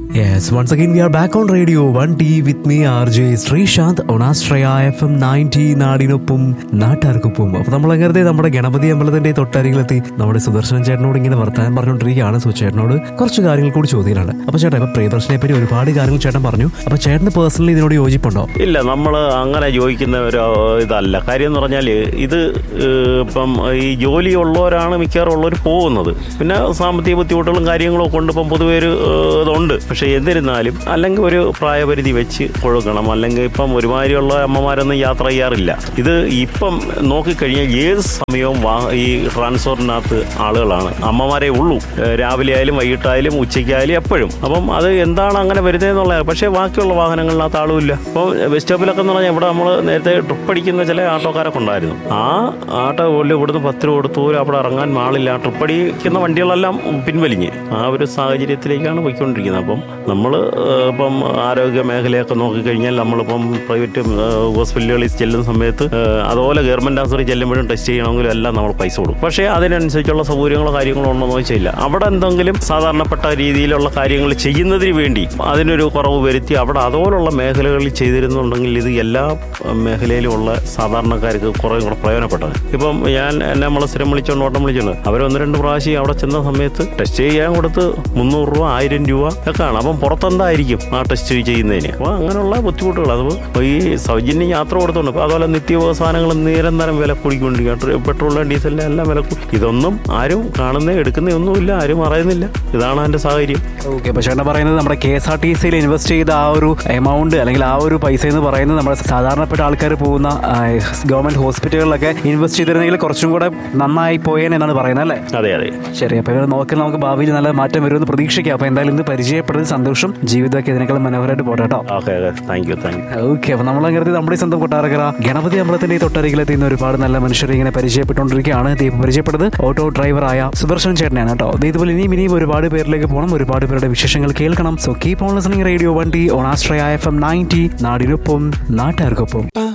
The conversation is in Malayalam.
Yes, once again we are back on radio 1D with me RJ Sreesanth on Astraya FM 90 നാടിനൊപ്പം നാട്ടാർക്കൊപ്പം അപ്പൊ നമ്മൾ അങ്ങനത്തെ നമ്മുടെ ഗണപതി അമ്പലത്തിന്റെ തൊട്ടരികിലെത്തി നമ്മുടെ സുദർശനൻ ചേട്ടനോട് ഇങ്ങനെ വർത്താനം പറഞ്ഞുകൊണ്ടിരിക്കുകയാണ് സോ ചേട്ടനോട് കുറച്ച് കാര്യങ്ങൾ കൂടി ചോദ്യങ്ങളാണ് അപ്പൊ ചേട്ടാ ഇപ്പൊ പ്രിയദർശനെ പറ്റി ഒരുപാട് കാര്യങ്ങൾ ചേട്ടൻ പറഞ്ഞു അപ്പൊ ചേട്ടന് പേഴ്സണലി ഇതിനോട് യോജിപ്പുണ്ടോ ഇല്ല നമ്മൾ അങ്ങനെ ചോദിക്കുന്ന ഒരു ഇതല്ല കാര്യം എന്ന് പറഞ്ഞാൽ ഇത് ഏഹ്, ഇപ്പം ഈ ജോലി ഉള്ളവരാണ് മിക്കവാറും ഉള്ളവർ പോകുന്നത് പിന്നെ സാമ്പത്തിക ബുദ്ധിമുട്ടുകളും കാര്യങ്ങളും ഒക്കെ കൊണ്ട് ഇപ്പം പൊതുവെ ഒരു ഏഹ്, ഇതുണ്ട് പക്ഷെ എന്നിരുന്നാലും അല്ലെങ്കിൽ ഒരു പ്രായപരിധി വെച്ച് കൊടുക്കണം അല്ലെങ്കിൽ ഇപ്പം ഒരുമാതിരിയുള്ള അമ്മമാരൊന്നും യാത്ര ചെയ്യാറില്ല ഇത് ഇപ്പം നോക്കിക്കഴിഞ്ഞാൽ ഏത് സമയവും വാ- ഈ ട്രാൻസ്പോർട്ടിനകത്ത് ആളുകളാണ് അമ്മമാരെ ഉള്ളൂ ഏഹ്, രാവിലെ ആയാലും വൈകിട്ടായാലും ഉച്ചയ്ക്കായാലും എപ്പോഴും അപ്പം അത് എന്താണ് അങ്ങനെ വരുന്നതെന്നുള്ള പക്ഷേ ബാക്കിയുള്ള വാഹനങ്ങളിനകത്ത് ആളുമില്ല ഇപ്പോൾ ബസ് സ്റ്റോപ്പിലൊക്കെ എന്ന് പറഞ്ഞാൽ ഇവിടെ നമ്മൾ നേരത്തെ ട്രിപ്പ് അടിക്കുന്ന ചില ആട്ടോക്കാരൊക്കെ ഉണ്ടായിരുന്നു ആ ആട്ടോ പോലെ ഇവിടുന്ന് പത്ത് രൂപ കൊടുത്തു അവിടെ ഇറങ്ങാൻ മാളില്ല ട്രിപ്പ് അടിക്കുന്ന വണ്ടികളെല്ലാം പിൻവലിഞ്ഞ് ആ ഒരു സാഹചര്യത്തിലേക്കാണ് പോയിക്കൊണ്ടിരിക്കുന്നത് അപ്പം നമ്മൾ ഇപ്പം ആരോഗ്യ മേഖലയൊക്കെ നോക്കിക്കഴിഞ്ഞാൽ നമ്മളിപ്പം പ്രൈവറ്റ് ഹോസ്പിറ്റലുകളിൽ ചെല്ലുന്ന സമയത്ത് ഏഹ്, അതുപോലെ ഗവൺമെൻറ് ആശുപത്രി ചെല്ലുമ്പോഴും ടെസ്റ്റ് ചെയ്യണമെങ്കിലും എല്ലാം നമ്മൾ പൈസ കൊടുക്കും പക്ഷേ അതിനനുസരിച്ചുള്ള സൗകര്യങ്ങളോ കാര്യങ്ങളോ ഉണ്ടോ എന്ന് ചോദിച്ചില്ല അവിടെ എന്തെങ്കിലും സാധാരണപ്പെട്ട രീതിയിലുള്ള കാര്യങ്ങൾ ചെയ്യുന്നതിന് വേണ്ടി അതിനൊരു കുറവ് വരുത്തി അവിടെ അതുപോലുള്ള മേഖലകളിൽ ചെയ്തിരുന്നുണ്ടെങ്കിൽ ഇത് എല്ലാ ഏഹ്, മേഖലയിലുമുള്ള സാധാരണക്കാർക്ക് കുറേ കൂടെ പ്രയോജനപ്പെട്ടത് ഇപ്പം ഞാൻ എന്നെ നമ്മളെ സ്ഥിരം വിളിച്ചോണ്ട് ഓട്ടം വിളിച്ചോണ്ട് അവർ ഒന്ന് രണ്ട് പ്രാവശ്യം അവിടെ ചെന്ന സമയത്ത് ടെസ്റ്റ് ചെയ്യാൻ കൊടുത്ത് മുന്നൂറ് രൂപ ആയിരം രൂപ ഒക്കെയാണ് അപ്പം പുറത്തെന്തായിരിക്കും ആ ടെസ്റ്റ് ചെയ്യുന്നതിന് അപ്പോൾ അങ്ങനെയുള്ള ബുദ്ധിമുട്ടുകൾ അത് ഈ സൗജന്യ യാത്ര കൊടുത്തോണ്ട് അപ്പോൾ അതുപോലെ നിത്യോപ സാധനങ്ങൾ നിരന്തരം വില കൂടിക്കൊണ്ടിരിക്കുക പെട്രോളിനും ഡീസലിനും എല്ലാം വില കൂടി ഇതൊന്നും ആരും കാണുന്നേ എടുക്കുന്നേ ഒന്നുമില്ല ആരും അറിയുന്നില്ല ഇതാണ് എൻ്റെ സാഹചര്യം ഓക്കെ അപ്പൊ ചേട്ടൻ പറയുന്നത് നമ്മുടെ കെ എസ് ആർ ടി സിയിൽ ഇൻവെസ്റ്റ് ചെയ്ത ആ ഒരു എമൗണ്ട് അല്ലെങ്കിൽ ആ ഒരു പൈസ എന്ന് പറയുന്നത് നമ്മുടെ സാധാരണപ്പെട്ട ആൾക്കാർ പോകുന്ന ഗവൺമെന്റ് ഹോസ്പിറ്റലുകളിലൊക്കെ ഇൻവെസ്റ്റ് ചെയ്തിരുന്നെങ്കിൽ കുറച്ചും കൂടെ നന്നായി പോയേനെ എന്നാണ് പറയുന്നത് അല്ലേ അതെ അതെ ശരി അപ്പൊ ഇത് നോക്കി നമുക്ക് ഭാവിയിൽ നല്ല മാറ്റം വരുമെന്ന് പ്രതീക്ഷിക്കാം അപ്പൊ എന്തായാലും ഇന്ന് പരിചയപ്പെടുന്നത് സന്തോഷം ജീവിതമൊക്കെ ഇതിനേക്കാളും മനോഹരമായിട്ട് പോട്ടെ കേട്ടോ okay okay thank you thank you okay അപ്പൊ നമ്മൾ അങ്ങനെ നമ്മുടെ ഈ സ്വന്തം കൊട്ടാരക്കര ഗണപതി അമ്പലത്തിന്റെ ഈ തൊട്ടരികിലെത്തി ഇന്ന് ഒരുപാട് നല്ല മനുഷ്യരെ ഇങ്ങനെ പരിചയപ്പെട്ടുകൊണ്ടിരിക്കുകയാണ് ദീപ് പരിചയപ്പെട്ടത് ഓട്ടോ ഡ്രൈവറായ സുദർശൻ ചേട്ടനാണ് കേട്ടോ ദേ ഇതുപോലെ ഇനിയും ഇനിയും ഒരുപാട് പേരിലേക്ക് പോകണം ഒരുപാട് പേരുടെ വിശേഷങ്ങൾ കേൾക്കണം so keep on listening radio വണ്ടി ഓൺ ആസ്ട്രയ എഫ് എം നയൻറ്റി നാടിനൊപ്പം നാട്ടുകാർക്കൊപ്പം